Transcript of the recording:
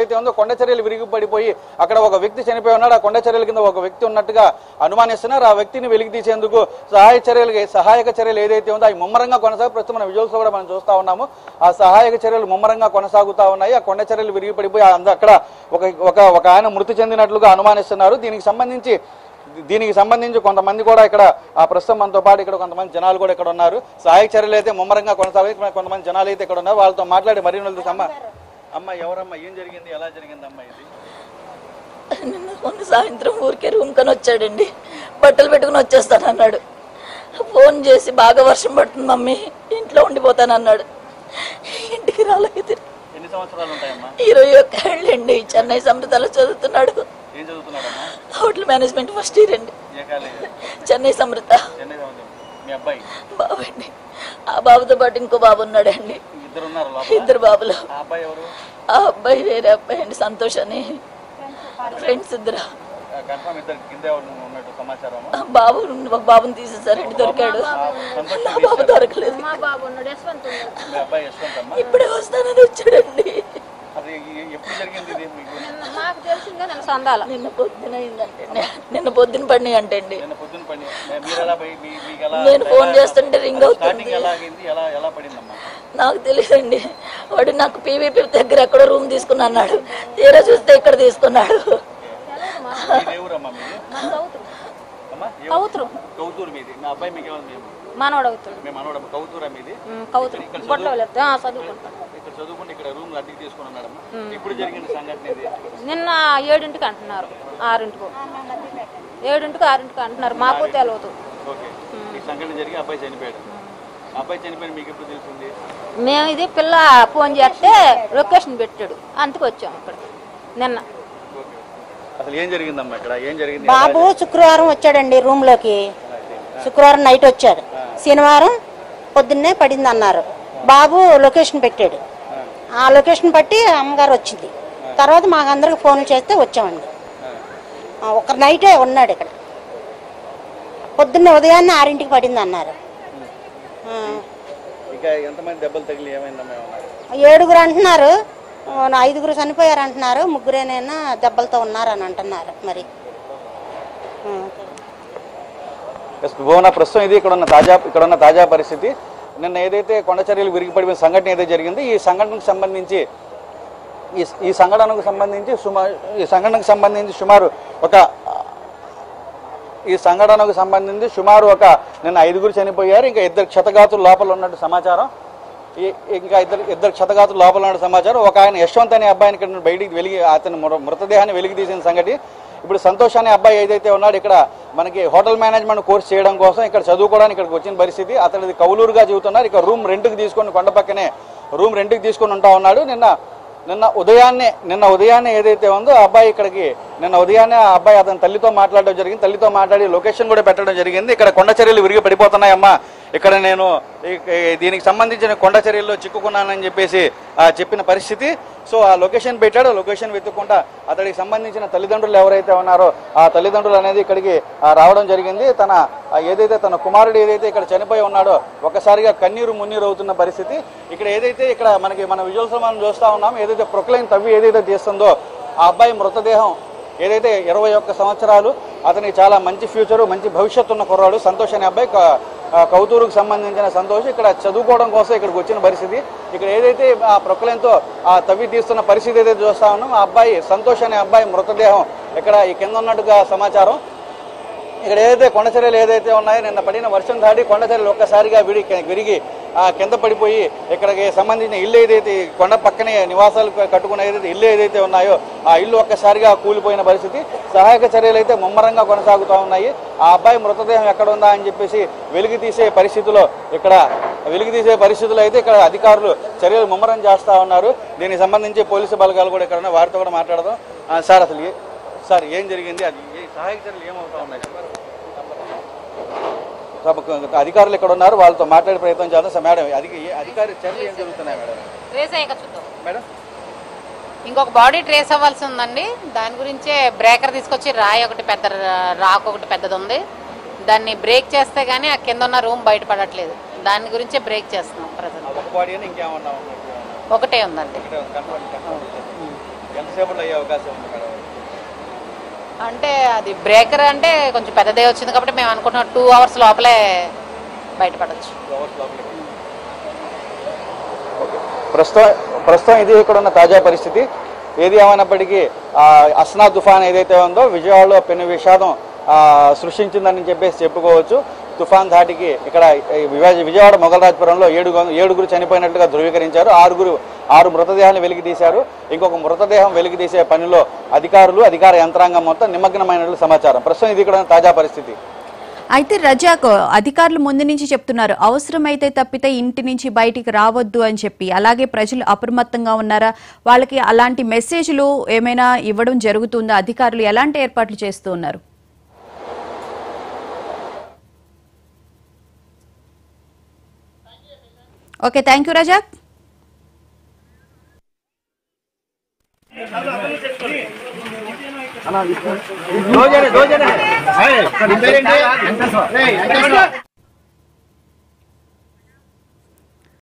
ఏదైతే ఉందో కొండ చర్యలు విరిగి పడిపోయి అక్కడ ఒక వ్యక్తి చనిపోయి ఉన్నాడు ఆ కొండ చర్యల కింద ఒక వ్యక్తి ఉన్నట్టుగా అనుమానిస్తున్నారు ఆ వ్యక్తిని వెలికి తీసేందుకు సహాయ చర్యలు సహాయక చర్యలు ఏదైతే ఉందో అవి ముమ్మరంగా కొనసాగు ప్రస్తుతం మన విజువల్స్ కూడా మనం చూస్తా ఉన్నాము ఆ సహాయక చర్యలు ముమ్మరంగా కొనసాగుతా ఉన్నాయి ఆ కొండ చర్యలు విరిగి పడిపోయి అంద- అక్కడ ఒక ఒక ఒక ఆయన మృతి చెందినట్లుగా అనుమానిస్తున్నారు దీనికి సంబంధించి దీనికి సంబంధించి కొంతమంది కూడా ఇక్కడ ఆ ప్రస్తుతం మనతో పాటు ఇక్కడ కొంతమంది జనాలు కూడా ఇక్కడ ఉన్నారు సహాయక చర్యలు అయితే ముమ్మరంగా కొనసాగి కొంతమంది జనాలు అయితే ఇక్కడ ఉన్నారు వాళ్ళతో మాట్లాడి మరిన్ని అమ్మ అమ్మ ఎవరమ్మా ఏం జరిగింది ఎలా జరిగింది అమ్మ ఇది నిన్న మొన్న సాయంత్రం ఊరికే రూమ్ కని వచ్చాడండి బట్టలు పెట్టుకుని వచ్చేస్తాను అన్నాడు ఫోన్ చేసి బాగా వర్షం పడుతుంది మమ్మీ ఇంట్లో ఉండిపోతానన్నాడు ఇంటికి రాలేదు ఎన్ని సంవత్సరాలు ఉంటాయమ్మా ఇరవై ఒక్క ఏళ్ళండి చెన్నై సమృద్ధాలో చదువుతున్నాడు ఏం చదువుతున్నాడమ్మా హోటల్ మేనేజ్మెంట్ ఫస్ట్ ఇయర్ అండి ఏ కాలేజీ చెన్నై సమృద్ధ చెన్నై సంవత్సరం మీ అబ్బాయి బాబు అండి ఆ బాబుతో పాటు ఇంకో బాబు ఉన్నాడండి ఇద్దరు ఉన్నారు లోపల ఇద్దరు బాబులు ఆ అబ్బాయి ఎవరు ఆ అబ్బాయి వేరే అబ్బాయి అండి సంతోష్ అని ఫ్రెండ్స్ ఇద్దరు కన్ఫర్మ్ ఇద్దరు కింద ఎవరు ఉన్నట్టు సమాచారం ఆ బాబు ఒక బాబుని తీసేసారండి దొరికాడు సంతోష్ ఆ బాబు దొరకలేదు మా బాబు ఉన్నాడు యశ్వంత్ ఉన్నాడు మీ అబ్బాయి యశ్వంత్ అమ్మ ఇప్పుడే వస్తానని వచ్చాడండి అది ఎ- ఎప్పుడు జరిగింది ఇది మీకు నిన్న మాకు తెలిసిందే నేను సందాల నిన్న పొద్దున అయిందంటే నిన్న పొద్దున పడినాయి అంటండి నిన్న పొద్దున పని మీరు ఎలా పోయి మీ- మీకు ఎలా నేను ఫోన్ చేస్తుంటే రింగ్ అవుతుంది స్టార్టింగ్ ఎలా ఆగింది ఎలా ఎలా పడిందమ్మా నాకు తెలియదండి వాడు నాకు పీవీపీ దగ్గర ఎక్కడో రూమ్ తీసుకుని అన్నాడు తీరా చూస్తే ఇక్కడ తీసుకున్నాడు మీది ఏ ఊరమ్మా మీది కౌతురు అమ్మా ఏ ఊరు? కౌతురు కౌతూరు మీది మా అబ్బాయి మీకు ఏమన్నా మేము మనోడు అవుతాడు మేము అనవడం కౌతూరా మీది కౌతురు గొడవ లేదు చదువుకుంటాడు ఇక్కడ చదువుకుంటే ఇక్కడ రూమ్ అద్దెకి తీసుకుని ఉన్నాడమ్మా ఇప్పుడు జరిగిన సంఘటన ఇది నిన్న ఏడింటికి అంటున్నారు ఆరింటికి ఏడింటికి ఆరింటికి అంటున్నారు మాకు తెలియదు ఓకే ఈ సంఘటన జరిగి అబ్బాయి చనిపోయాడు ఆ అబ్బాయి చనిపోయిన మీకు ఎప్పుడు తెలిసింది మేము ఇది పిల్ల ఫోన్ చేస్తే లొకేషన్ పెట్టాడు అందుకు వచ్చాము ఇక్కడ నిన్న ఓకే అసలు ఏం జరిగిందమ్మా ఇక్కడ ఏం జరిగింది బాబు శుక్రవారం వచ్చాడండి రూమ్ లోకి శుక్రవారం నైట్ వచ్చాడు శనివారం పొద్దున్నే పడింది అన్నారు బాబు లొకేషన్ పెట్టాడు ఆ లొకేషన్ బట్టి అమ్మగారు వచ్చింది తర్వాత మాకు అందరికి ఫోన్ చేస్తే వచ్చామండి ఆ, ఒక నైటే ఉన్నాడు ఇక్కడ పొద్దున్నే ఉదయాన్నే ఆరింటికి పడింది అన్నారు ఆ, ఇక ఎంతమంది దెబ్బలు తగిలి ఏమైందమ్మా ఏమన్నారు ఏడుగురు అంటున్నారు ఆ, ఐదుగురు చనిపోయారు అంటున్నారు ముగ్గురేనైనా దెబ్బలతో ఉన్నారని అంటున్నారు మరి ఆ. ఎస్ భువన ప్రస్తుతం ఇది ఇక్కడ ఉన్న తాజా ఇక్కడ ఉన్న తాజా పరిస్థితి నిన్న ఏదైతే కొండ చర్యలు విరిగిపడిపోయిన సంఘటన ఏదైతే జరిగింది ఈ సంఘటనకు సంబంధించి ఈ ఈ సంఘటనకు సంబంధించి సుమారు ఈ సంఘటనకు సంబంధించి సుమారు ఒక ఈ సంఘటనకు సంబంధించి సుమారు ఒక నిన్న ఐదుగురు చనిపోయారు ఇంకా ఇద్దరు క్షతగాతులు లోపల ఉన్నట్టు సమాచారం ఈ- ఇంకా ఇద్దరు ఇద్దరు క్షతగాతులు లోపల ఉన్నట్టు సమాచారం ఒక ఆయన యశ్వంత్ అనే అబ్బాయిని ఇక్కడ నుండి బయటికి వెలిగి అతని మృ- మృతదేహాన్ని వెలికి తీసిన సంగతి ఇప్పుడు సంతోష్ అనే అబ్బాయి ఏదైతే ఉన్నాడు ఇక్కడ మనకి హోటల్ మేనేజ్మెంట్ కోర్స్ చేయడం కోసం ఇక్కడ చదువుకోవడానికి ఇక్కడికి వచ్చిన పరిస్థితి అతనిది కౌలూరుగా చెబుతున్నారు ఇక రూమ్ రెంట్కి తీసుకొని కొండ పక్కనే రూమ్ రెంట్కి తీసుకొని ఉంటా ఉన్నాడు నిన్న నిన్న ఉదయాన్నే నిన్న ఉదయాన్నే ఏదైతే ఉందో ఆ అబ్బాయి ఇక్కడికి నిన్న ఉదయాన్నే ఆ అబ్బాయి అతని తల్లితో మాట్లాడడం జరిగింది తల్లితో మాట్లాడి లొకేషన్ కూడా పెట్టడం జరిగింది ఇక్కడ కొండ చర్యలు విరిగి పడిపోతున్నాయమ్మా ఇక్కడ నేను ఈ- ఈ- దీనికి సంబంధించిన కొండ చర్యల్లో చిక్కుకున్నానని చెప్పేసి ఆ, చెప్పిన పరిస్థితి సో ఆ లొకేషన్ పెట్టాడు లొకేషన్ వెతుక్కుంటా అతడికి సంబంధించిన తల్లిదండ్రులు ఎవరైతే ఉన్నారో ఆ తల్లిదండ్రులు అనేది ఇక్కడికి ఆ, రావడం జరిగింది తన ఆ, ఏదైతే తన కుమారుడు ఏదైతే ఇక్కడ చనిపోయి ఉన్నాడో ఒకసారిగా కన్నీరు మున్నీరు అవుతున్న పరిస్థితి ఇక్కడ ఏదైతే ఇక్కడ మనకి మన విజువల్స్ మనం చూస్తా ఉన్నాం ఏదైతే ప్రొక్లైన్ తవ్వి ఏదైతే తీస్తుందో ఆ అబ్బాయి మృతదేహం ఏదైతే ఇరవై ఒక్క సంవత్సరాలు అతనికి చాలా మంచి ఫ్యూచరు మంచి భవిష్యత్తు ఉన్న కుర్రాడు సంతోష్ అనే అబ్బాయి క- ఆ, కౌతూరుకు సంబంధించిన సంతోష్ ఇక్కడ చదువుకోవడం కోసం ఇక్కడికి వచ్చిన పరిస్థితి ఇక్కడ ఏదైతే ఆ ప్రొక్లైన్తో ఆ తవ్వి తీస్తున్న పరిస్థితి ఏదైతే చూస్తా ఉన్నాం ఆ అబ్బాయి సంతోష్ అనే అబ్బాయి మృతదేహం ఇక్కడ ఈ కింద ఉన్నట్టుగా సమాచారం ఇక్కడ ఏదైతే కొండ చర్యలు ఏదైతే ఉన్నాయో నిన్న పడిన వర్షం దాడి కొండ చర్యలు ఒక్కసారిగా విడి విరిగి ఆ కింద పడిపోయి ఇక్కడికి సంబంధించిన ఇల్లు ఏదైతే ఈ కొండ పక్కనే నివాసాలు కట్టుకున్న ఏదైతే ఇల్లు ఏదైతే ఉన్నాయో ఆ ఇల్లు ఒక్కసారిగా కూలిపోయిన పరిస్థితి సహాయక చర్యలు అయితే ముమ్మరంగా కొనసాగుతూ ఉన్నాయి ఆ అబ్బాయి మృతదేహం ఎక్కడ ఉందా అని చెప్పేసి వెలికి తీసే పరిస్థితిలో ఇక్కడ వెలికి తీసే పరిస్థితుల్లో అయితే ఇక్కడ అధికారులు చర్యలు ముమ్మరం చేస్తా ఉన్నారు దీనికి సంబంధించి పోలీసు బలగాలు కూడా ఇక్కడ ఉన్నాయి వారితో కూడా మాట్లాడదాం ఆ, సార్ అసలు ఏ- సార్ ఏం జరిగింది అది ఏ- సహాయక చర్యలు ఏమవుతా ఉన్నాయి తమకు అధికారులు ఇక్కడ ఉన్నారు వాళ్ళతో మాట్లాడే ప్రయత్నం చేద్దాం సార్ మేడం అధిక ఏ అధికారి చర్యలు ఏం జరుగుతున్నాయి మేడం ట్రేస్ అయ్యాక చూద్దాం మేడం ఇంకొక బాడీ ట్రేస్ అవ్వాల్సి ఉందండి దాని గురించే బ్రేకర్ తీసుకొచ్చి రాయి ఒకటి పెద్ద రా- రాక్ ఒకటి పెద్దది ఉంది దాన్ని బ్రేక్ చేస్తే గానీ ఆ కింద ఉన్న రూమ్ బయటపడట్లేదు దాని గురించే బ్రేక్ చేస్తున్నాం ప్రజెంట్ ఒక బాడీ అని ఇంకేమన్నా ఉన్నట్టు ఒకటే ఉందండి ఒకటే ఉంది, కన్ఫర్మ్, కన్ఫర్మ్. ఎంతసేపట్లో అయ్యే అవకాశం ఉంది మేడం అంటే అది బ్రేకర్ అంటే కొంచెం పెద్దదే వచ్చింది కాబట్టి మేము అనుకుంటున్నాం టూ అవర్స్ లోపలే బయటపడవచ్చు ప్రస్తుతం ప్రస్తుతం ఇది ఇక్కడ ఉన్న తాజా పరిస్థితి ఏది ఏమైనప్పటికీ ఆ, అస్నా తుఫాన్ ఏదైతే ఉందో విజయవాడలో పెను విషాదం ఆ, సృష్టించిందని చెప్పేసి చెప్పుకోవచ్చు తుఫాన్ ధాటికి ఇక్కడ ఈ విజయ- విజయవాడ మొగలరాజపురంలో ఏడు ఏడుగురు చనిపోయినట్లుగా ధృవీకరించారు ఆరుగురు ఆరు మృతదేహాలను వెలికి తీశారు ఇంకొక మృతదేహం వెలికి తీసే పనిలో అధికారులు అధికార యంత్రాంగం మొత్తం నిమగ్నమైనట్లు సమాచారం ప్రస్తుతం ఇది ఇక్కడ ఉన్న తాజా పరిస్థితి అయితే రజాక్ అధికారులు ముందు నుంచి చెప్తున్నారు అవసరమైతే తప్పితే ఇంటి నుంచి బయటికి రావద్దు అని చెప్పి అలాగే ప్రజలు అప్రమత్తంగా ఉన్నారా వాళ్ళకి అలాంటి మెసేజ్లు ఏమైనా ఇవ్వడం జరుగుతుందా అధికారులు ఎలాంటి ఏర్పాట్లు చేస్తూ ఉన్నారు ఓకే థ్యాంక్ యూ రజాక్ దోజనే దోజనే